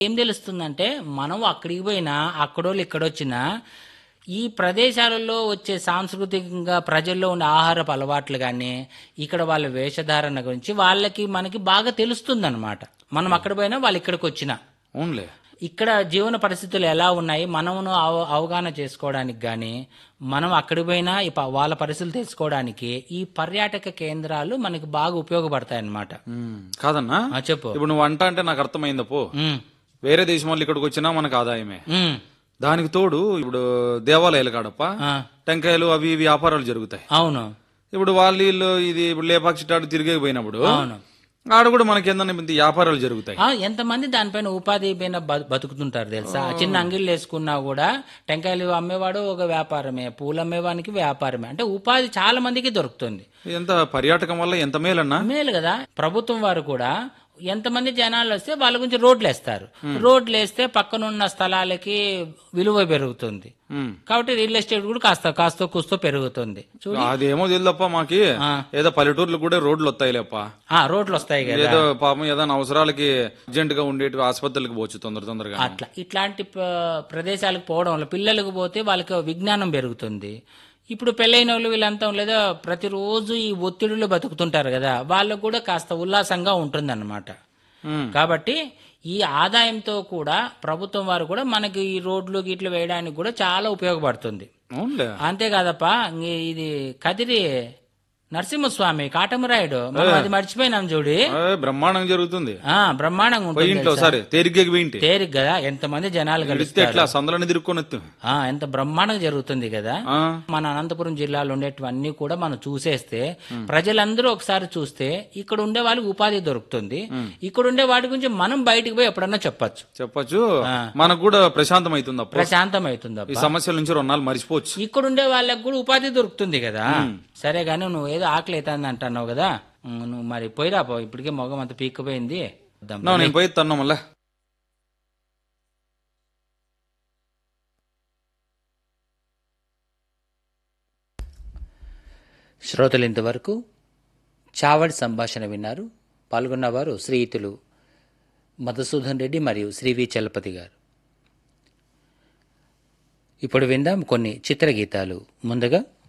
ఏం తెలుస్తుందంటే మనం అక్కడికి పోయినా అక్కడోళ్ళు ఇక్కడొచ్చినా ఈ ప్రదేశాలలో వచ్చే సాంస్కృతికంగా ప్రజల్లో ఉండే ఆహారపు అలవాట్లు కానీ ఇక్కడ వాళ్ళ వేషధారణ గురించి వాళ్ళకి మనకి బాగా తెలుస్తుందన్నమాట మనం అక్కడ పోయినా వాళ్ళు ఇక్కడికి వచ్చినా అవునులే ఇక్కడ జీవన పరిస్థితులు ఎలా ఉన్నాయి మనమును అవ- అవగాహన చేసుకోవడానికి కానీ మనం అక్కడికి పోయినా ఈ ప- వాళ్ళ పరిస్థితులు తెలుసుకోవడానికి ఈ పర్యాటక కేంద్రాలు మనకి బాగా ఉపయోగపడతాయి అన్నమాట ఉమ్, కాదన్నా ఆ, చెప్పు ఇప్పుడు నువ్వు అంట అంటే నాకు అర్థమైంది పో ఉమ్, వేరే దేశం వాళ్ళు ఇక్కడికి వచ్చినా మనకు ఆదాయమే ఉమ్, దానికి తోడు ఇప్పుడు దేవాలయాలు కాడప్ప ఆ, టెంకాయలు అవి ఇవి వ్యాపారాలు జరుగుతాయి అవును ఇప్పుడు వాళ్ళు వీళ్ళు ఇది ఇప్పుడు లేపాక్షి టాడు తిరిగే పోయినప్పుడు అవును ఆడ కూడా మనకి ఏందన్నా ఇంత వ్యాపారాలు జరుగుతాయి ఆ, ఎంతమంది దానిపైన ఉపాధి పైన బ- బతుకుతుంటారు తెలుసా చిన్న అంగిళ్ళు వేసుకున్నా కూడా టెంకాయలు అమ్మేవాడు ఒక వ్యాపారమే పూలు అమ్మేవానికి వ్యాపారమే అంటే ఉపాధి చాలా మందికి దొరుకుతుంది ఎంత పర్యాటకం వల్ల ఎంత మేలన్నా మేలు కదా ప్రభుత్వం వారు కూడా ఎంతమంది జనాలు వస్తే వాళ్ళ గురించి రోడ్లు వేస్తారు రోడ్లు వేస్తే పక్కనున్న స్థలాలకి విలువ పెరుగుతుంది ఉమ్. కాబట్టి రియల్ ఎస్టేట్ కూడా కాస్త కాస్త కూస్తో పెరుగుతుంది చూడు అదేమో తెలియదప్ప మాకి ఆ. ఏదో పల్లెటూర్లు కూడా రోడ్లు వస్తాయిలేప్ప ఆ రోడ్లు వస్తాయి కదా ఏదో పాపం ఏదైనా అవసరాలకి అర్జెంట్ గా ఉండేటి ఆసుపత్రులకు పోవచ్చు తొందర తొందరగా అట్లా ఇట్లాంటి ప- ప్రదేశాలకు పోవడం వల్ల పిల్లలకు పోతే వాళ్ళకి విజ్ఞానం పెరుగుతుంది ఇప్పుడు పెళ్ళైన వాళ్ళు వీళ్ళంతా లేదా ప్రతిరోజు ఈ ఒత్తిడిలో బతుకుతుంటారు కదా వాళ్ళకు కూడా కాస్త ఉల్లాసంగా ఉంటుందన్నమాట ఉమ్. కాబట్టి ఈ ఆదాయంతో కూడా ప్రభుత్వం వారు కూడా మనకి ఈ రోడ్లు గిట్లు వేయడానికి కూడా చాలా ఉపయోగపడుతుంది అవునులే అంతేకాదప్ప ఇంక ఇది కదిరి నరసింహస్వామి కాటమరాయుడు మనం అది మర్చిపోయినాం చూడి ఏ, బ్రహ్మాండంగా జరుగుతుంది ఆ బ్రహ్మాండంగా పోయి ఉంటుంది ఇంట్లో సరే తేరిగ్గా పోయింటి తేలిక కదా ఎంతమంది జనాలు ఇస్తే కలుస్తారు ఎట్లా సందులని తిరుక్కొని వత్తు. ఆ ఎంత బ్రహ్మాండంగా జరుగుతుంది కదా ఆ మన అనంతపురం జిల్లాలో ఉండేటివన్నీ కూడా మనం చూసేస్తే ప్రజలందరూ ఒకసారి చూస్తే ఇక్కడ ఉండే వాళ్ళకి ఉపాధి దొరుకుతుంది ఇక్కడ ఉండే వాటి గురించి మనం బయటికి పోయి ఎప్పుడన్నా చెప్పొచ్చు చెప్పచ్చు మనకు కూడా ప్రశాంతం అవుతుంది అప్పుడు ప్రశాంతం అవుతుంది ఈ సమస్యల నుంచి రెండు నాలుగు మర్చిపోవచ్చు ఇక్కడ ఉండే వాళ్ళకి కూడా ఉపాధి దొరుకుతుంది కదా సరే గానీ నువ్వు ఏదో ఆకలి అవుతుంది అంటున్నావు కదా ఉమ్, నువ్వు మరి పోయిరా పో ఇప్పటికే మొగం అంత పీక్కపోయింది వద్దాం. నా, నేను పోయి తన్నా మళ్ళా శ్రోతలు ఇంతవరకు చావడి సంభాషణ విన్నారు పాల్గొన్నవారు శ్రీయుతులు మధుసూదన్ రెడ్డి మరియు శ్రీ వి చలపతి గారు ఇప్పుడు విందాం కొన్ని చిత్రగీతాలు ముందుగా